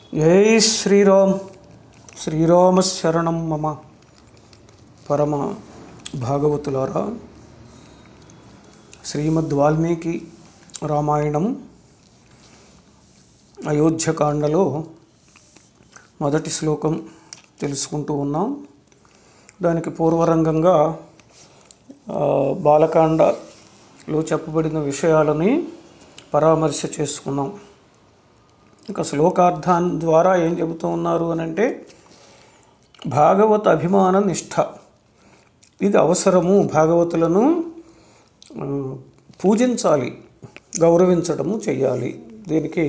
జై శ్రీరామ్ శ్రీరామ శరణం మమ పరమ భాగవతులారా శ్రీమద్ వాల్మీకి రామాయణం అయోధ్యకాండలో మొదటి శ్లోకం తెలుసుకుంటూ ఉన్నాం దానికి పూర్వరంగంగా ఆ, బాలకాండలో చెప్పబడిన విషయాలని పరామర్శ చేసుకున్నాం ఇక శ్లోకార్థాన్ ద్వారా ఏం చెబుతూ ఉన్నారు అని అంటే భాగవత అభిమాన నిష్ఠ ఇది అవసరము భాగవతులను ఆ, పూజించాలి గౌరవించడము చెయ్యాలి దీనికి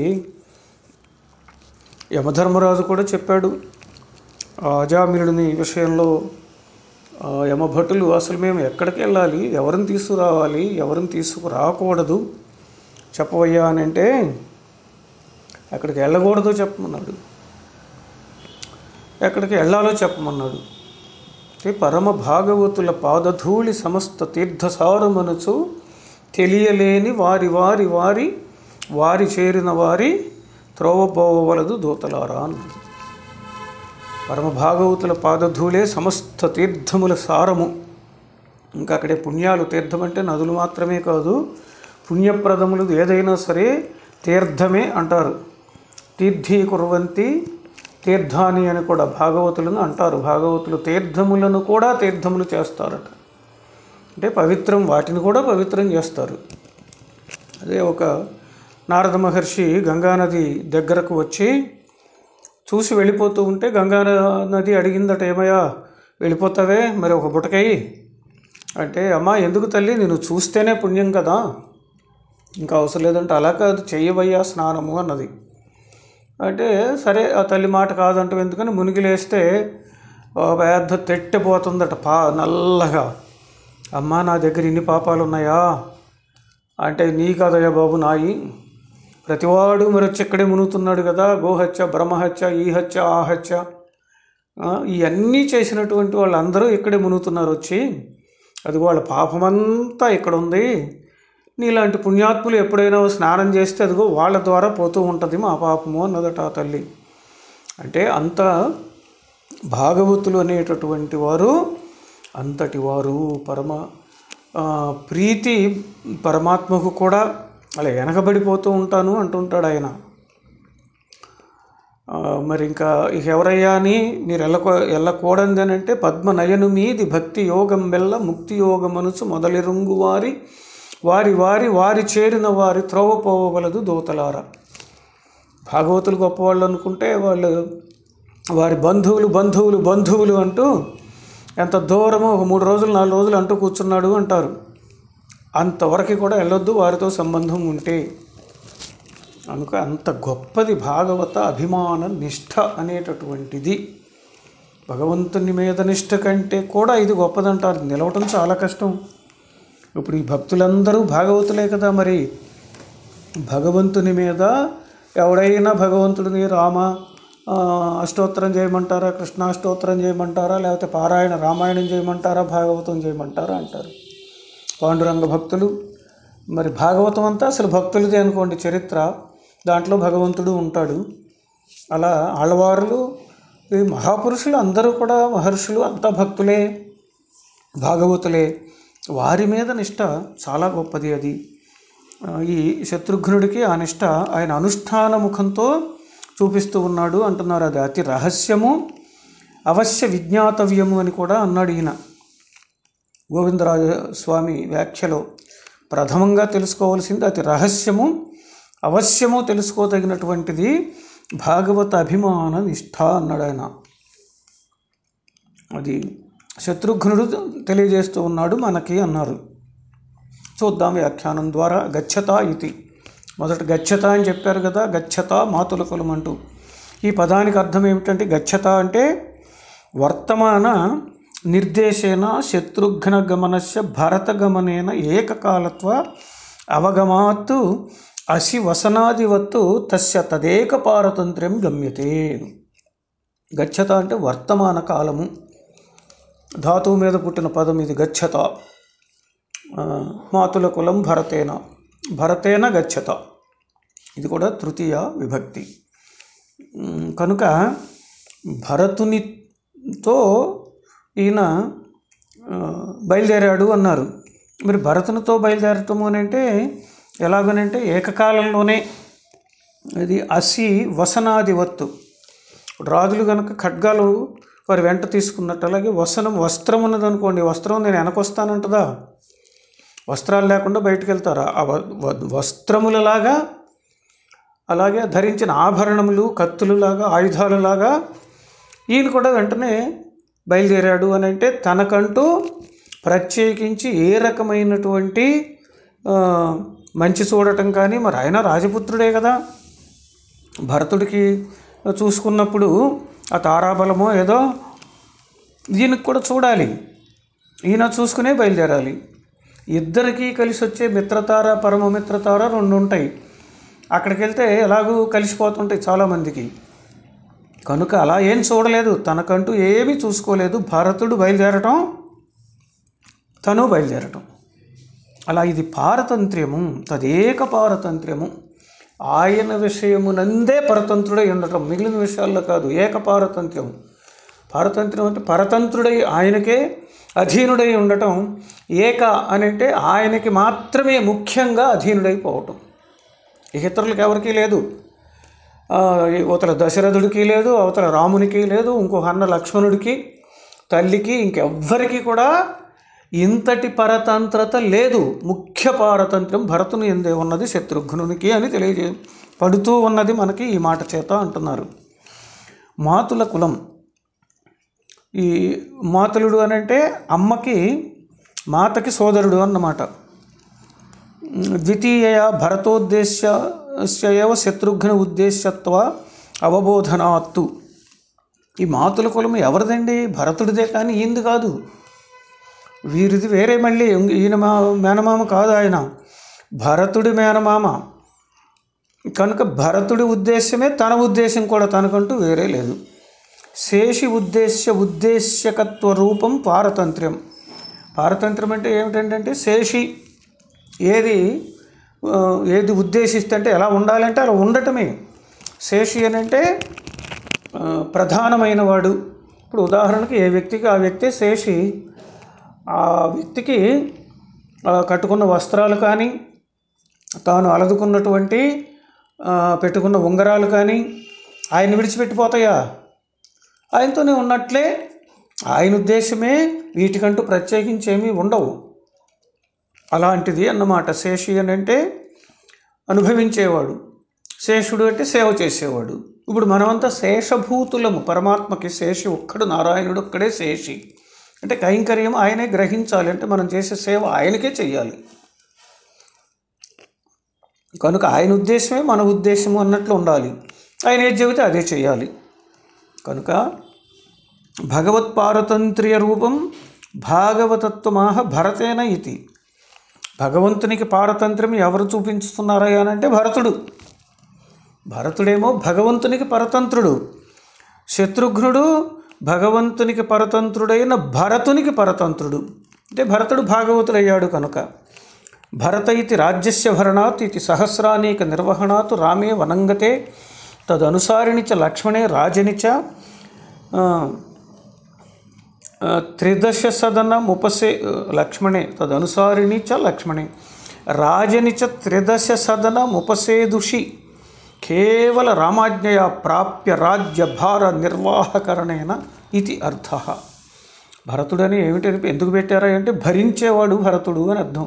యమధర్మరాజు కూడా చెప్పాడు ఆ అజామిలుని ఈ విషయంలో ఆ యమభటులు అసలు మేము ఎక్కడికి వెళ్ళాలి ఎవరిని తీసుకురావాలి ఎవరిని తీసుకురాకూడదు చెప్పవయ్యా అని అంటే ఎక్కడికి వెళ్ళకూడదో చెప్పమన్నాడు ఎక్కడికి వెళ్ళాలో చెప్పమన్నాడు అంటే పరమ భాగవతుల పాదధూళి సమస్త తీర్థసారమనుచు తెలియలేని వారి వారి వారి వారి చేరిన వారి త్రోవబోవలదు దూతలారా అన్నాడు పరమ భాగవతుల పాదధూళే సమస్త తీర్థముల సారము ఇంకా అక్కడే పుణ్యాలు తీర్థం అంటే నదులు మాత్రమే కాదు పుణ్యప్రదములు ఏదైనా సరే తీర్థమే అంటారు తీర్థీకుర్వంతి తీర్థాని అని కూడా భాగవతులను అంటారు భాగవతులు తీర్థములను కూడా తీర్థములు చేస్తారట అంటే పవిత్రం వాటిని కూడా పవిత్రం చేస్తారు అదే ఒక నారద మహర్షి గంగానది దగ్గరకు వచ్చి చూసి వెళ్ళిపోతూ ఉంటే గంగా నది అడిగిందట ఏమయ్యా వెళ్ళిపోతావే మరి ఒక బుటకయ్యి అంటే అమ్మా ఎందుకు తల్లి నేను చూస్తేనే పుణ్యం కదా ఇంకా అవసరం లేదంటే అలా కాదు చెయ్యవయ్యా స్నానము అన్నది అంటే సరే ఆ తల్లి మాట కాదంటూ ఎందుకని మునిగిలేస్తే ఓ పెద్ద తెట్టిపోతుందట పా నల్లగా అమ్మా నా దగ్గర ఇన్ని పాపాలు ఉన్నాయా అంటే నీ కదయ్యా బాబు నాయి ప్రతివాడు మరి వచ్చి ఇక్కడే మునుగుతున్నాడు కదా గోహత్య బ్రహ్మహత్య ఈ హత్య ఆ హత్య ఆ, ఇవన్నీ చేసినటువంటి వాళ్ళందరూ ఇక్కడే మునుగుతున్నారు వచ్చి అది వాళ్ళ పాపమంతా ఇక్కడ ఉంది నీలాంటి పుణ్యాత్ములు ఎప్పుడైనా స్నానం చేస్తే అదిగో వాళ్ళ ద్వారా పోతూ ఉంటుంది మా పాపము అన్నదట ఆ తల్లి అంటే అంత భాగవతులు అనేటటువంటి వారు అంతటి వారు పరమ ఆ, ప్రీతి పరమాత్మకు కూడా అలా వెనకబడిపోతూ ఉంటాను అంటుంటాడు ఆయన ఆ, మరి ఇంకా ఇక ఎవరయ్యా అని మీరు వెళ్ళకో వెళ్ళకూడదని అంటే పద్మనయను మీది భక్తి యోగం వెళ్ళ ముక్తి యోగం అనుచు మొదలిరుంగు వారి వారి వారి వారి చేరిన వారి త్రోవపోవగలదు దూతలార భాగవతులు గొప్పవాళ్ళు అనుకుంటే వాళ్ళు వారి బంధువులు బంధువులు బంధువులు అంటూ ఎంత దూరమో ఒక మూడు రోజులు నాలుగు రోజులు అంటూ కూర్చున్నాడు అంటారు అంతవరకు కూడా వెళ్ళొద్దు వారితో సంబంధం ఉంటే కనుక అంత గొప్పది భాగవత అభిమాన నిష్ఠ అనేటటువంటిది భగవంతుని మీద నిష్ఠ కంటే కూడా ఇది గొప్పదంటారు నిలవటం చాలా కష్టం ఇప్పుడు ఈ భక్తులందరూ భాగవతులే కదా మరి భగవంతుని మీద ఎవడైనా భగవంతుడిని రామ ఆ, అష్టోత్తరం చేయమంటారా కృష్ణాష్టోత్తరం చేయమంటారా లేకపోతే పారాయణ రామాయణం చేయమంటారా భాగవతం చేయమంటారా అంటారు పాండురంగ భక్తులు మరి భాగవతం అంతా అసలు భక్తులదే అనుకోండి చరిత్ర దాంట్లో భగవంతుడు ఉంటాడు అలా ఆళ్ళవారులు ఈ మహాపురుషులు అందరూ కూడా మహర్షులు అంతా భక్తులే భాగవతులే వారి మీద నిష్ట చాలా గొప్పది అది ఆ, ఈ శత్రుఘ్నుడికి ఆ నిష్ట ఆయన అనుష్ఠాన ముఖంతో చూపిస్తూ ఉన్నాడు అంటున్నారు అది అతి రహస్యము అవశ్య విజ్ఞాతవ్యము అని కూడా అన్నాడు ఈయన గోవిందరాజ స్వామి వ్యాఖ్యలో ప్రథమంగా తెలుసుకోవాల్సింది అతి రహస్యము అవశ్యము తెలుసుకోదగినటువంటిది భాగవత అభిమాన నిష్ఠ అన్నాడు ఆయన అది శత్రుఘ్నుడు తెలియజేస్తూ ఉన్నాడు మనకి అన్నారు చూద్దాం వ్యాఖ్యానం ద్వారా గచ్చత ఇది మొదట గచ్చత అని చెప్పారు కదా గచ్చత మాతుల కులం అంటూ ఈ పదానికి అర్థం ఏమిటంటే గచ్చత అంటే వర్తమాన నిర్దేశేన శత్రుఘ్న గమనస్య భరత గమనేన ఏకకాలత్వ అవగమాత్ అసి వసనాదివత్తు తస్య తదేక పారతంత్ర్యం గమ్యతే గచ్చత అంటే వర్తమాన కాలము ధాతువు మీద పుట్టిన పదం ఇది గచ్చత ఆ, మాతుల కులం భరతేన భరతేన గచ్చత ఇది కూడా తృతీయ విభక్తి ఉమ్, కనుక భరతునితో ఈయన ఆ, బయలుదేరాడు అన్నారు మరి భరతునితో బయలుదేరటము అని అంటే ఎలాగనంటే ఏకకాలంలోనే ఇది అసి వసనాది వత్తు ఇప్పుడు రాజులు కనుక ఖడ్గాలు వారి వెంట తీసుకున్నట్టు అలాగే వసనం వస్త్రం ఉన్నదనుకోండి వస్త్రం నేను వెనకొస్తానంటదా వస్త్రాలు లేకుండా బయటకు వెళ్తారా ఆ వ- వ- వస్త్రములలాగా అలాగే ధరించిన ఆభరణములు కత్తులులాగా ఆయుధాలలాగా ఈయన కూడా వెంటనే బయలుదేరాడు అని అంటే తనకంటూ ప్రత్యేకించి ఏ రకమైనటువంటి ఆ, మంచి చూడటం కానీ మరి ఆయన రాజపుత్రుడే కదా భరతుడికి చూసుకున్నప్పుడు ఆ తారాబలమో ఏదో ఈయనకు కూడా చూడాలి ఈయన చూసుకునే బయలుదేరాలి ఇద్దరికీ కలిసి వచ్చే మిత్రతార పరమ మిత్రతార రెండు ఉంటాయి అక్కడికి వెళ్తే ఎలాగూ కలిసిపోతుంటాయి చాలామందికి కనుక అలా ఏం చూడలేదు తనకంటూ ఏమీ చూసుకోలేదు భరతుడు బయలుదేరటం తను బయలుదేరటం అలా ఇది పారతంత్ర్యము తదేక పారతంత్ర్యము ఆయన విషయమునందే పరతంత్రుడై ఉండటం మిగిలిన విషయాల్లో కాదు ఏక పారతంత్ర్యం పారతంత్ర్యం అంటే పరతంత్రుడై ఆయనకే అధీనుడై ఉండటం ఏక అని అంటే ఆయనకి మాత్రమే ముఖ్యంగా అధీనుడైపోవటం ఇక ఇతరులకు ఎవరికీ లేదు ఆ, అవతల దశరథుడికి లేదు అవతల రామునికి లేదు ఇంకో అన్న లక్ష్మణుడికి తల్లికి ఇంకెవ్వరికి కూడా ఇంతటి పరతంత్రత లేదు ముఖ్య పారతంత్రం భరతుని ఎందే ఉన్నది శత్రుఘ్నునికి అని తెలియజే పడుతూ ఉన్నది మనకి ఈ మాట చేత అంటున్నారు మాతుల కులం ఈ మాతులుడు అని అంటే అమ్మకి మాతకి సోదరుడు అన్నమాట ద్వితీయ భరతోద్దేశ్య శత్రుఘ్న ఉద్దేశ్యత్వ అవబోధనాత్తు ఈ మాతుల కులం ఎవరిదండి భరతుడిదే కానీ ఈయనది కాదు వీరిది వేరే మళ్ళీ ఈయన మా మేనమామ కాదు ఆయన భరతుడి మేనమామ కనుక భరతుడి ఉద్దేశమే తన ఉద్దేశం కూడా తనకంటూ వేరే లేదు శేషి ఉద్దేశ్య ఉద్దేశ్యకత్వ రూపం పారతంత్ర్యం పారతంత్రం అంటే ఏమిటంటే శేషి ఏది ఆ, ఏది ఉద్దేశిస్తే అంటే ఎలా ఉండాలంటే అలా ఉండటమే శేషి అని అంటే ఆ, ప్రధానమైన వాడు ఇప్పుడు ఉదాహరణకి ఏ వ్యక్తికి ఆ వ్యక్తే శేషి ఆ వ్యక్తికి ఆ, కట్టుకున్న వస్త్రాలు కానీ తాను అలదుకున్నటువంటి ఆ, పెట్టుకున్న ఉంగరాలు కానీ ఆయన విడిచిపెట్టిపోతాయా ఆయనతోనే ఉన్నట్లే ఆయన ఉద్దేశమే వీటికంటూ ప్రత్యేకించి ఏమీ ఉండవు అలాంటిది అన్నమాట శేషి అని అంటే అనుభవించేవాడు శేషుడు అంటే సేవ చేసేవాడు ఇప్పుడు మనమంతా శేషభూతులము పరమాత్మకి శేషి ఒక్కడు నారాయణుడు ఒక్కడే శేషి అంటే కైంకర్యం ఆయనే గ్రహించాలి అంటే మనం చేసే సేవ ఆయనకే చెయ్యాలి కనుక ఆయన ఉద్దేశమే మన ఉద్దేశము అన్నట్లు ఉండాలి ఆయన ఏది చెబితే అదే చేయాలి కనుక భగవత్ పారతంత్ర్య రూపం భాగవతత్వమాహ భరతేన ఇది భగవంతునికి పారతంత్ర్యం ఎవరు చూపించుతున్నారా అని అంటే భరతుడు భరతుడేమో భగవంతునికి పరతంత్రుడు శత్రుఘ్నుడు భగవంతునికి పరతంత్రుడైన భరతునికి పరతంత్రుడు అంటే భరతుడు భాగవతుడయ్యాడు కనుక భరత ఇది రాజ్యస్య భరణాత్ ఇది సహస్రానేక నిర్వహణాత్ రామే వనంగతే తదనుసారిణి చ లక్ష్మణే రాజని చ ఆ, ఆ, త్రిదశ సదనముపసే లక్ష్మణే తదనుసారిణి చ లక్ష్మణే రాజని చ త్రిదశ సదనముపసేదుషి కేవల రామాజ్ఞయా ప్రాప్య రాజ్య భార నిర్వాహకరణేన ఇది అర్థ భరతుడని ఏమిటి ఎందుకు పెట్టారా అంటే భరించేవాడు భరతుడు అని అర్థం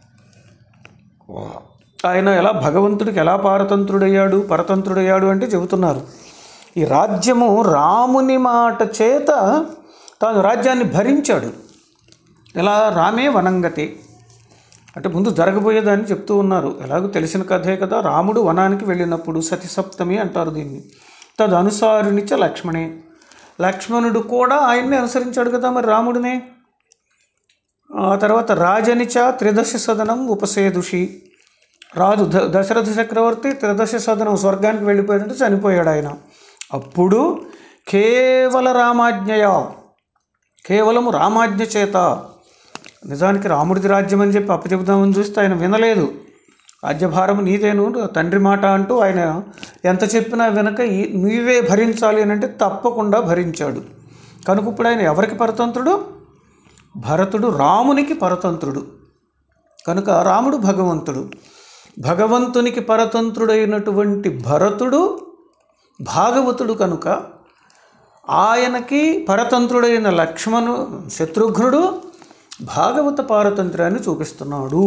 ఆయన ఎలా భగవంతుడికి ఎలా పారతంత్రుడయ్యాడు పరతంత్రుడయ్యాడు అంటే చెబుతున్నారు ఈ రాజ్యము రాముని మాట చేత తాను రాజ్యాన్ని భరించాడు ఎలా రామే వనంగతే అంటే ముందు జరగబోయేదాన్ని చెప్తూ ఉన్నారు ఎలాగో తెలిసిన కథే కదా రాముడు వనానికి వెళ్ళినప్పుడు సతి సప్తమి అంటారు దీన్ని తదనుసారునిచ లక్ష్మణే లక్ష్మణుడు కూడా ఆయన్నే అనుసరించాడు కదా మరి రాముడినే ఆ తర్వాత రాజనిచ త్రిదశ సదనం ఉపసేదుషి రాజు ద దశరథ చక్రవర్తి త్రిదశ సదనం స్వర్గానికి వెళ్ళిపోయాడంటే చనిపోయాడు ఆయన అప్పుడు కేవల రామాజ్ఞయ కేవలము రామాజ్ఞ చేత నిజానికి రాముడిది రాజ్యం అని చెప్పి అప్పచెబుదామని చూస్తే ఆయన వినలేదు రాజ్యభారం నీదేను తండ్రి మాట అంటూ ఆయన ఎంత చెప్పినా వెనక ఈ- నీవే భరించాలి అని అంటే తప్పకుండా భరించాడు కనుక ఇప్పుడు ఆయన ఎవరికి పరతంత్రుడు భరతుడు రామునికి పరతంత్రుడు కనుక రాముడు భగవంతుడు భగవంతునికి పరతంత్రుడైనటువంటి భరతుడు భాగవతుడు కనుక ఆయనకి పరతంత్రుడైన లక్ష్మణు శత్రుఘ్నుడు భాగవత పారతంత్ర్యాన్ని చూపిస్తున్నాడు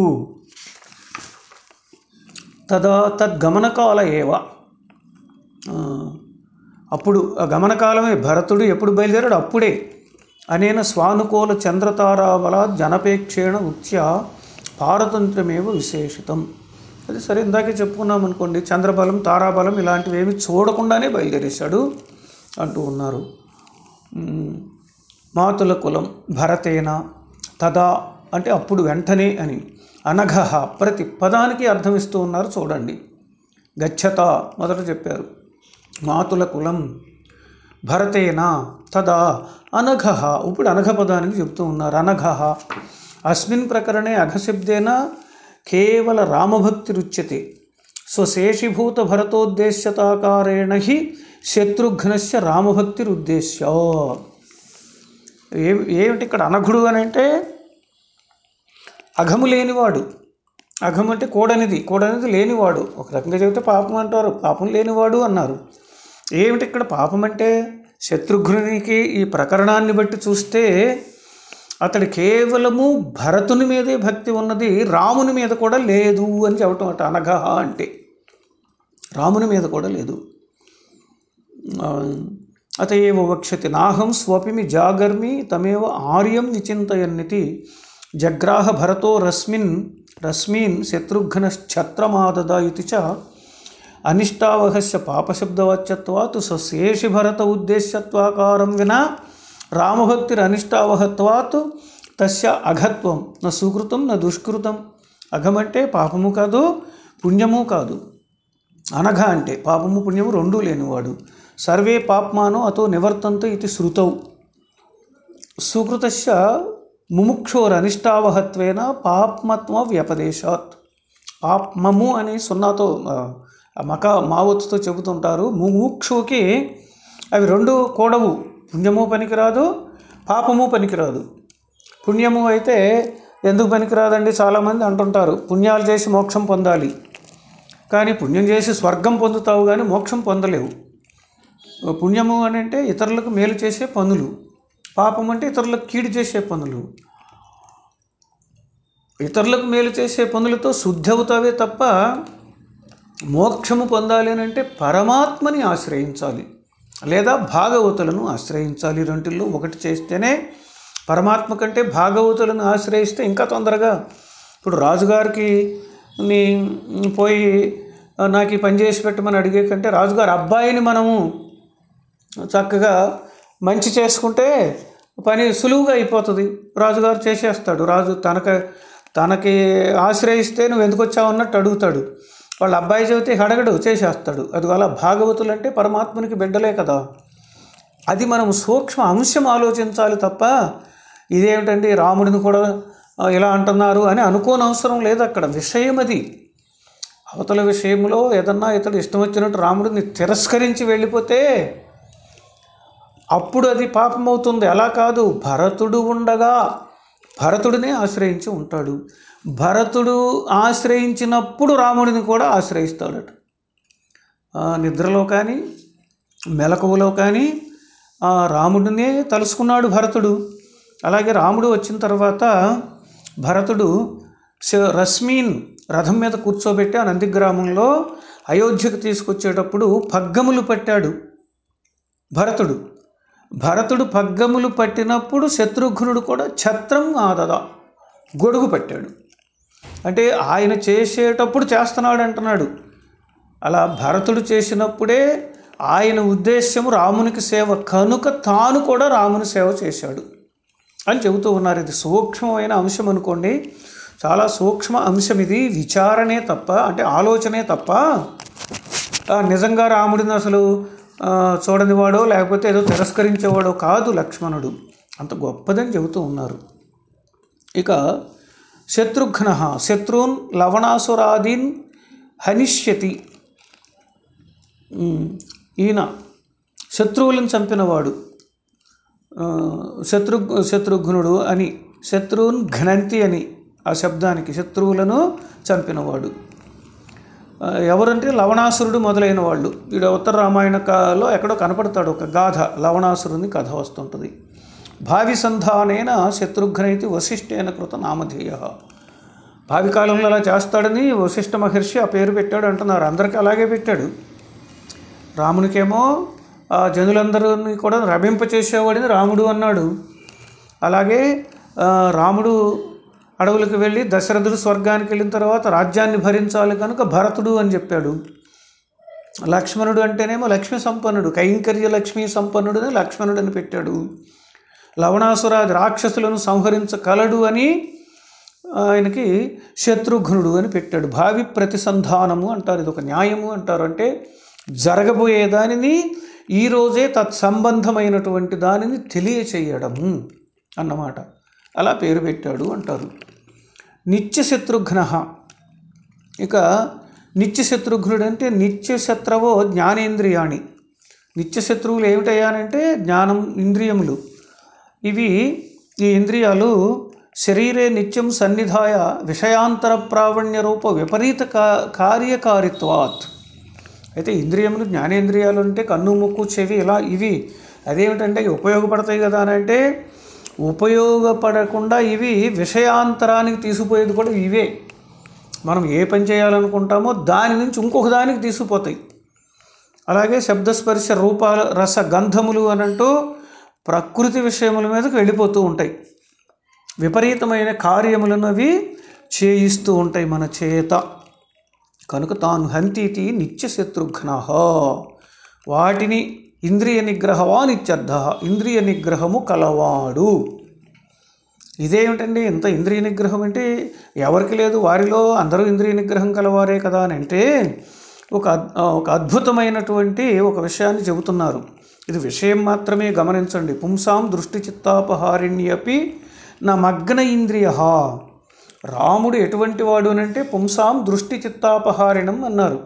తదా తద్గమనకాల ఏవ ఆ, అప్పుడు ఆ గమనకాలమే భరతుడు ఎప్పుడు బయలుదేరాడు అప్పుడే అనేన స్వానుకూల చంద్రతారాబల జనపేక్షేణ ఉచ్య పారతంత్రమేవ విశేషితం అది సరే ఇందాకే చెప్పుకున్నాం అనుకోండి చంద్రబలం తారాబలం ఇలాంటివి ఏమి చూడకుండానే బయలుదేరేశాడు అంటూ ఉన్నారు మ్, మాతుల కులం భరతేన తదా అంటే అప్పుడు వెంటనే అని అనఘ ప్రతి పదానికి అర్థం ఇస్తూ ఉన్నారు చూడండి గచ్చత మొదట చెప్పారు మాతుల కులం భరతేన తదా అనఘ ఇప్పుడు అనఘ పదానికి చెప్తూ ఉన్నారు అనఘ అస్మిన్ ప్రకరణే అఘశబ్దేన కేవల రామభక్తి రుచ్యతే స్వశేషీభూత భరతోద్దేశ్యతాకారేణ హి శత్రుఘ్నస్య రామభక్తిరుద్దేశ్య ఏ ఏమిటి ఇక్కడ అనఘుడు అని అంటే అఘము లేనివాడు అఘం అంటే కూడనిది కూడనిది లేనివాడు ఒక రకంగా చెబితే పాపం అంటారు పాపం లేనివాడు అన్నారు ఏమిటి ఇక్కడ పాపం అంటే శత్రుఘ్నునికి ఈ ప్రకరణాన్ని బట్టి చూస్తే అతడు కేవలము భరతుని మీదే భక్తి ఉన్నది రాముని మీద కూడా లేదు అని చెప్పటం అట అనఘ అంటే రాముని మీద కూడా లేదు అత ఏవ వక్ష్యతి నాహం స్వపిమి జాగర్మి తమేవ ఆర్యం విచింతయన్నితి జగ్రాహ భరతో రస్మిన్ రశ్మీన్ శత్రుఘ్నశ్ఛత్రమాదద ఇది చ అనిష్టావహస్య పాపశబ్దవాచ్యత్వాత్ స్వశేషి భరత ఉద్దేశ్యత్వాకారం వినా రామభక్తిరనిష్టావహత్వాత్ తస్య అఘత్వం న సుకృతం న దుష్కృతం అఘమంటే పాపము కాదు పుణ్యము కాదు అనఘ అంటే పాపము పుణ్యము రెండూ లేనివాడు సర్వే పాప్మానో అతో నివర్తంత ఇది శృతౌ సుకృతస్య ముముక్షోరనిష్టావహత్వేన పాప్మత్వ వ్యపదేశాత్ పాప్మము అని సున్నాతో ఆ, మక మావత్తుతో చెబుతుంటారు ముముక్షుకి అవి రెండు కూడవు పుణ్యము పనికిరాదు పాపము పనికిరాదు పుణ్యము అయితే ఎందుకు పనికిరాదండి చాలామంది అంటుంటారు పుణ్యాలు చేసి మోక్షం పొందాలి కానీ పుణ్యం చేసి స్వర్గం పొందుతావు కానీ మోక్షం పొందలేవు పుణ్యము అని అంటే ఇతరులకు మేలు చేసే పనులు పాపం అంటే ఇతరులకు కీడు చేసే పనులు ఇతరులకు మేలు చేసే పనులతో శుద్ధి అవుతావే తప్ప మోక్షము పొందాలి అని అంటే పరమాత్మని ఆశ్రయించాలి లేదా భాగవతులను ఆశ్రయించాలి ఈ రెంటిల్లో ఒకటి చేస్తేనే పరమాత్మ కంటే భాగవతులను ఆశ్రయిస్తే ఇంకా తొందరగా ఇప్పుడు రాజుగారికి నీ పోయి నాకు ఈ పని చేసి పెట్టమని అడిగే కంటే రాజుగారి అబ్బాయిని మనము చక్కగా మంచి చేసుకుంటే పని సులువుగా అయిపోతుంది రాజుగారు చేసేస్తాడు రాజు తనక తనకి ఆశ్రయిస్తే నువ్వు ఎందుకు వచ్చావు అన్నట్టు అడుగుతాడు వాళ్ళ అబ్బాయి చెబితే అడగడు చేసేస్తాడు అది అలా భాగవతులు అంటే పరమాత్మనికి బిడ్డలే కదా అది మనం సూక్ష్మ అంశం ఆలోచించాలి తప్ప ఇదేమిటండి రాముడిని కూడా ఆ, ఇలా అంటున్నారు అని అనుకోని అవసరం లేదు అక్కడ విషయం అది అవతల విషయంలో ఏదన్నా ఇతడు ఇష్టం వచ్చినట్టు రాముడిని తిరస్కరించి వెళ్ళిపోతే అప్పుడు అది పాపం అవుతుంది అలా కాదు భరతుడు ఉండగా భరతుడినే ఆశ్రయించి ఉంటాడు భరతుడు ఆశ్రయించినప్పుడు రాముడిని కూడా ఆశ్రయిస్తాడట ఆ, నిద్రలో కానీ మెలకువలో కానీ ఆ రాముడినే తలుసుకున్నాడు భరతుడు అలాగే రాముడు వచ్చిన తర్వాత భరతుడు శ- రశ్మీన్ రథం మీద కూర్చోబెట్టి ఆ నందిగ్రామంలో అయోధ్యకు తీసుకొచ్చేటప్పుడు పగ్గములు పట్టాడు భరతుడు భరతుడు పగ్గములు పట్టినప్పుడు శత్రుఘ్నుడు కూడా ఛత్రం ఆదద గొడుగు పట్టాడు అంటే ఆయన చేసేటప్పుడు చేస్తున్నాడు అంటున్నాడు అలా భరతుడు చేసినప్పుడే ఆయన ఉద్దేశ్యము రామునికి సేవ కనుక తాను కూడా రాముని సేవ చేశాడు అని చెబుతూ ఉన్నారు ఇది సూక్ష్మమైన అంశం అనుకోండి చాలా సూక్ష్మ అంశం ఇది విచారణే తప్ప అంటే ఆలోచనే తప్ప ఆ, నిజంగా రాముడిని అసలు ఆ, చూడనివాడో లేకపోతే ఏదో తిరస్కరించేవాడో కాదు లక్ష్మణుడు అంత గొప్పదని చెబుతూ ఉన్నారు ఇక శత్రుఘ్న శత్రున్ లవణాసురాదీన్ హనిష్యతి ఉమ్, ఈయన శత్రువులను చంపినవాడు ఆ, శత్రు శత్రుఘ్నుడు అని శత్రువున్ ఘనంతి అని ఆ శబ్దానికి శత్రువులను చంపినవాడు ఆ, ఎవరంటే లవణాసురుడు మొదలైన వాళ్ళు వీడు ఉత్తర రామాయణకాలో ఎక్కడో కనపడతాడు ఒక గాథ లవణాసురుని కథ వస్తుంటుంది భావి సంధానేన శత్రుఘ్నైతి వశిష్ఠేన కృత నామధేయ భావి కాలంలో అలా చేస్తాడని వశిష్ఠ మహర్షి ఆ పేరు పెట్టాడు అంటున్నారు అందరికీ అలాగే పెట్టాడు రామునికేమో ఆ జనులందరినీ కూడా రమింపచేసేవాడిని రాముడు అన్నాడు అలాగే ఆ, రాముడు అడవులకు వెళ్ళి దశరథుడు స్వర్గానికి వెళ్ళిన తర్వాత రాజ్యాన్ని భరించాలి కనుక భరతుడు అని చెప్పాడు లక్ష్మణుడు అంటేనేమో లక్ష్మీ సంపన్నుడు కైంకర్య లక్ష్మీ సంపన్నుడు అని లక్ష్మణుడు అని పెట్టాడు లవణాసురాది రాక్షసులను సంహరించగలడు అని ఆయనకి శత్రుఘ్నుడు అని పెట్టాడు భావి ప్రతిసంధానము అంటారు ఇది ఒక న్యాయము అంటారు అంటే జరగబోయే దానిని ఈరోజే తత్సంబంధమైనటువంటి దానిని తెలియచేయడము అన్నమాట అలా పేరు పెట్టాడు అంటారు నిత్య శత్రుఘ్న ఇక నిత్య శత్రుఘ్నుడు అంటే నిత్య శత్రవో జ్ఞానేంద్రియాణి నిత్య శత్రువులు ఏమిటయ్యానంటే జ్ఞానం ఇంద్రియములు ఇవి ఈ ఇంద్రియాలు శరీరే నిత్యం సన్నిధాయ విషయాంతర ప్రావణ్య రూప విపరీత కా కార్యకారిత్వాత్ అయితే ఇంద్రియములు జ్ఞానేంద్రియాలు అంటే కన్ను ముక్కు చెవి ఇలా ఇవి అదేమిటంటే ఇవి ఉపయోగపడతాయి కదా అని అంటే ఉపయోగపడకుండా ఇవి విషయాంతరానికి తీసుకుపోయేది కూడా ఇవే మనం ఏ పని చేయాలనుకుంటామో దాని నుంచి ఇంకొక దానికి తీసుకుపోతాయి అలాగే శబ్దస్పర్శ రూపాల రస గంధములు అని అంటూ ప్రకృతి విషయముల మీదకి వెళ్ళిపోతూ ఉంటాయి విపరీతమైన కార్యములను అవి చేయిస్తూ ఉంటాయి మన చేత కనుక తాను హంతీతి నిత్య శత్రుఘ్న వాటిని ఇంద్రియ నిగ్రహవా నిత్యర్థ ఇంద్రియ నిగ్రహము కలవాడు ఇదేమిటండి ఇంత ఇంద్రియ నిగ్రహం అంటే ఎవరికి లేదు వారిలో అందరూ ఇంద్రియ నిగ్రహం కలవారే కదా అని అంటే ఒక అద్- ఒక అద్భుతమైనటువంటి ఒక విషయాన్ని చెబుతున్నారు ఇది విషయం మాత్రమే గమనించండి పుంసాం దృష్టి చిత్తాపహారిణ్యపి నా మగ్న ఇంద్రియ రాముడు ఎటువంటి వాడు అని అంటే పుంసాం దృష్టి చిత్తాపహారిణం అన్నారు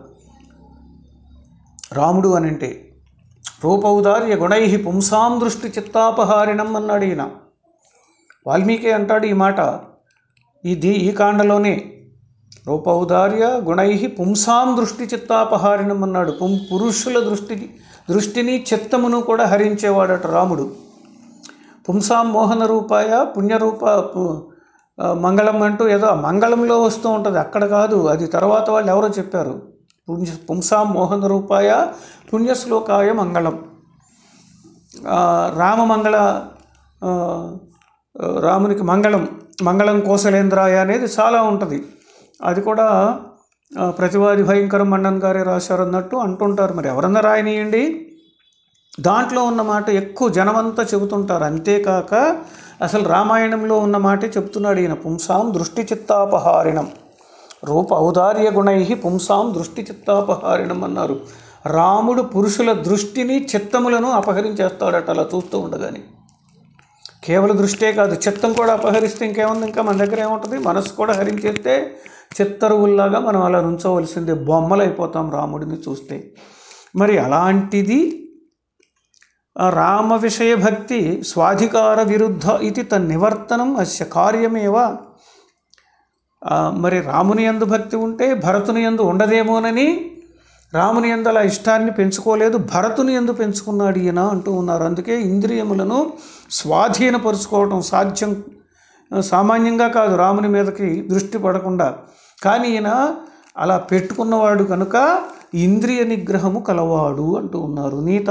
రాముడు అని అంటే రూపౌదార్య గుణై పుంసాం దృష్టి చిత్తాపహారిణం అన్నాడు ఈయన వాల్మీకి అంటాడు ఈ మాట ఇది ఈ కాండలోనే రూపౌదార్య గుణై పుంసాం దృష్టి చిత్తాపహారిణం అన్నాడు పుం పురుషుల దృష్టి దృష్టిని చిత్తమును కూడా హరించేవాడట రాముడు పుంసాం మోహన రూపాయ పుణ్యరూప పు- ఆ, మంగళం అంటూ ఏదో ఆ మంగళంలో వస్తూ ఉంటుంది అక్కడ కాదు అది తర్వాత వాళ్ళు ఎవరో చెప్పారు పుంజ పుంసాం మోహన రూపాయ పుణ్యశ్లోకాయ మంగళం ఆ, రామమంగళ ఆ, ఆ, రామునికి మంగళం మంగళం కోసలేంద్రాయ అనేది చాలా ఉంటుంది అది కూడా ఆ, ప్రతివాది భయంకరం మండన్ గారే రాశారు అన్నట్టు అంటుంటారు మరి ఎవరన్నా రాయనీయండి దాంట్లో ఉన్న మాట ఎక్కువ జనమంతా చెబుతుంటారు అంతేకాక అసలు రామాయణంలో ఉన్న మాటే చెప్తున్నాడు ఈయన పుంసాం దృష్టి చిత్తాపహారిణం రూప ఔదార్య గుణై పుంసాం దృష్టి చిత్తాపహారిణం అన్నారు రాముడు పురుషుల దృష్టిని చిత్తములను అపహరించేస్తాడట అలా చూస్తూ ఉండగానే కేవలం దృష్టే కాదు చిత్తం కూడా అపహరిస్తే ఇంకేముంది ఇంకా మన దగ్గర ఏముంటుంది మనసు కూడా హరించేస్తే చిత్తరువుల్లాగా మనం అలా నుంచోవలసిందే బొమ్మలు అయిపోతాం రాముడిని చూస్తే మరి అలాంటిది ఆ రామ విషయ భక్తి స్వాధికార విరుద్ధ ఇది తన్నివర్తనం అస్య కార్యమేవ ఆ, మరి రాముని యందు భక్తి ఉంటే భరతుని యందు ఉండదేమోనని రాముని యందు అలా ఇష్టాన్ని పెంచుకోలేదు భరతుని యందు పెంచుకున్నాడు ఈయన అంటూ ఉన్నారు అందుకే ఇంద్రియములను స్వాధీనపరుచుకోవడం సాధ్యం ఆ, సామాన్యంగా కాదు రాముని మీదకి దృష్టి పడకుండా కానీ ఈయన అలా పెట్టుకున్నవాడు కనుక ఇంద్రియ నిగ్రహము కలవాడు అంటూ ఉన్నారు నీత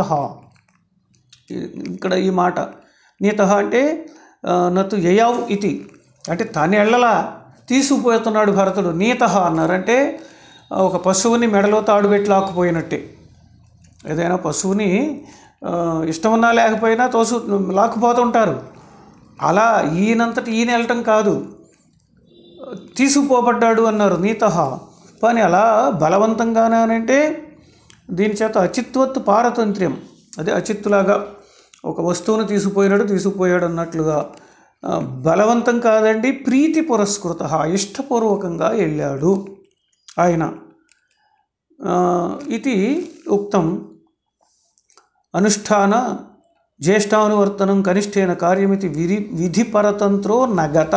ఇక్కడ ఈ మాట నీత అంటే ఆ, నతు యయావ్ ఇది అంటే తన ఎళ్ళలా తీసుకుపోతున్నాడు భరతుడు నీత అన్నారు అంటే ఆ, ఒక పశువుని మెడలో తాడు పెట్టి లాక్కుపోయినట్టే ఏదైనా పశువుని ఆ, ఇష్టమున్నా లేకపోయినా తోసు లాక్కుపోతుంటారు అలా ఈయనంతటి ఈయన వెళ్ళటం కాదు తీసుకుపోబడ్డాడు అన్నారు నీత కానీ అలా బలవంతంగానే అని అంటే దీని చేత అచిత్వత్తు పారతంత్ర్యం అదే అచిత్తులాగా ఒక వస్తువును తీసుకుపోయినాడు తీసుకుపోయాడు అన్నట్లుగా ఆ, బలవంతం కాదండి ప్రీతి పురస్కృత ఇష్టపూర్వకంగా వెళ్ళాడు ఆయన ఆ, ఇది ఉక్తం అనుష్ఠాన జ్యేష్ఠానువర్తనం కనిష్ఠేన కార్యమితి విధి విధిపరతంత్రో నగత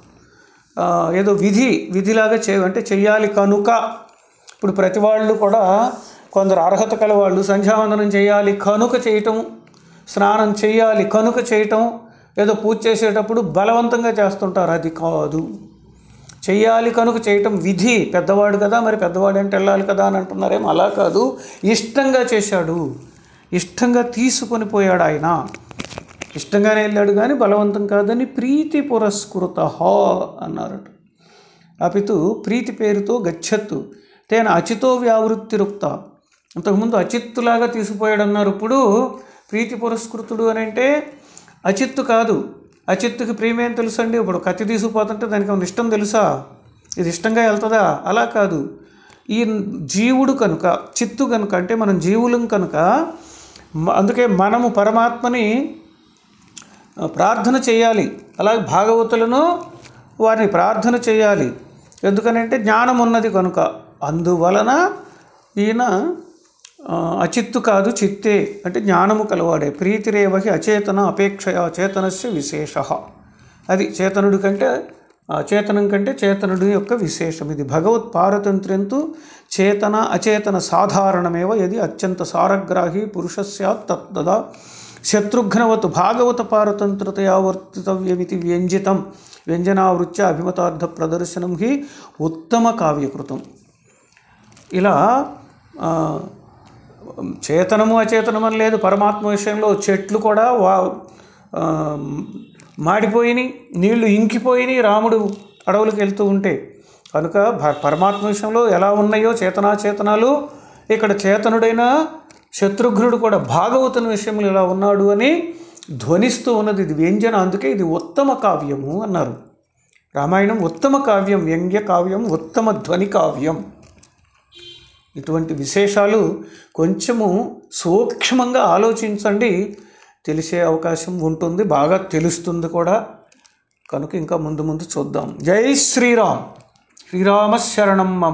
ఏదో విధి విధిలాగా చే అంటే చెయ్యాలి కనుక ఇప్పుడు ప్రతి వాళ్ళు కూడా కొందరు అర్హత కల వాళ్ళు సంధ్యావందనం చేయాలి కనుక చేయటం స్నానం చేయాలి కనుక చేయటం ఏదో పూజ చేసేటప్పుడు బలవంతంగా చేస్తుంటారు అది కాదు చెయ్యాలి కనుక చేయటం విధి పెద్దవాడు కదా మరి పెద్దవాడు అంటే వెళ్ళాలి కదా అని అంటున్నారేమో అలా కాదు ఇష్టంగా చేశాడు ఇష్టంగా తీసుకొని పోయాడు ఆయన ఇష్టంగానే వెళ్ళాడు కానీ బలవంతం కాదని ప్రీతి పురస్కృత అన్నారట అపితు ప్రీతి పేరుతో గచ్చత్తు తేన అచితో వ్యావృత్తిరుక్త అంతకుముందు అచిత్తులాగా తీసుకుపోయాడు అన్నారు ఇప్పుడు ప్రీతి పురస్కృతుడు అని అంటే అచిత్తు కాదు అచిత్తుకి ప్రేమేం తెలుసు అండి ఇప్పుడు కత్తి తీసుకుపోతుంటే దానికి ఏమైనా ఇష్టం తెలుసా ఇది ఇష్టంగా వెళ్తుందా అలా కాదు ఈ జీవుడు కనుక చిత్తు కనుక అంటే మనం జీవులం కనుక మ- అందుకే మనము పరమాత్మని ఆ, ప్రార్థన చేయాలి అలాగే భాగవతులను వారిని ప్రార్థన చేయాలి ఎందుకనంటే జ్ఞానం ఉన్నది కనుక అందువలన ఈయన ఆ, అచిత్తు కాదు చిత్తే అంటే జ్ఞానము కలవాడే ప్రీతిరేవహి అచేతన అపేక్షయ చేతనస్య విశేష అది చేతనుడి కంటే అచేతనం కంటే చేతనుడి యొక్క విశేషం ఇది భగవత్ పారతంత్ర్యంతు చేతన అచేతన సాధారణమేవ యది అత్యంత సారగ్రాహి పురుష స్యాత్ తత్తదా శత్రుఘ్నవత్ భాగవత పారతంత్రతయా వర్తితవ్యమితి వ్యంజితం వ్యంజనావృత్య అభిమతార్థ ప్రదర్శనం హి ఉత్తమ కావ్యకృతం ఇలా ఆ, చేతనము అచేతనం అని లేదు పరమాత్మ విషయంలో చెట్లు కూడా వా ఆ, మాడిపోయినాయి నీళ్లు ఇంకిపోయినాయి రాముడు అడవులకు వెళ్తూ ఉంటే కనుక భ- పరమాత్మ విషయంలో ఎలా ఉన్నాయో చేతనాచేతనాలు ఇక్కడ చేతనుడైన శత్రుఘ్నుడు కూడా భాగవతుని విషయంలో ఇలా ఉన్నాడు అని ధ్వనిస్తూ ఉన్నది ఇది వ్యంజన అందుకే ఇది ఉత్తమ కావ్యము అన్నారు రామాయణం ఉత్తమ కావ్యం వ్యంగ్య కావ్యం ఉత్తమ ధ్వని కావ్యం ఇటువంటి విశేషాలు కొంచెము సూక్ష్మంగా ఆలోచించండి తెలిసే అవకాశం ఉంటుంది బాగా తెలుస్తుంది కూడా కనుక ఇంకా ముందు ముందు చూద్దాం జై శ్రీరామ్ శ్రీరామ శరణం మమ